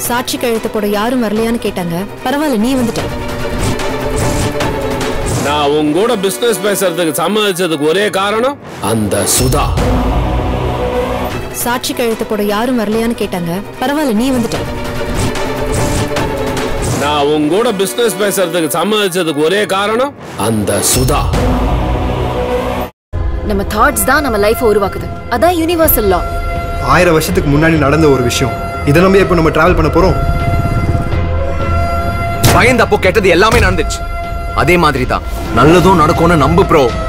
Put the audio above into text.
சாட்சி கழுத்து போட யாரும் வரலையான்னு கேட்டாங்க பரவாயில்ல நீ வந்துட்ட நான் உன் கூட பிசினஸ் பேசுறதுக்கு சம்மதிச்சதுக்கு ஒரே காரணம் அந்த சுதா சாட்சி கழுத்து போட யாரும் வரலையான்னு கேட்டாங்க பரவாயில்ல நீ வந்துட்ட நான் உன் கூட பிசினஸ் பேசுறதுக்கு சம்மதிச்சதுக்கு ஒரே காரணம் அந்த சுதா நம்ம தாட்ஸ் தான் நம்ம லைஃபை உருவாக்குது அதான் யூனிவர்சல் லா ஆயிரம் வருஷத்துக்கு முன்னாடி நடந்த ஒரு விஷயம் இதை நம்பி இப்போ நம்ம டிராவல் பண்ண போறோம் பயந்தப்போ கெட்டது எல்லாமே நடந்துச்சு அதே மாதிரி தான் நல்லதும் நடக்கும்னு நம்பு ப்ரோ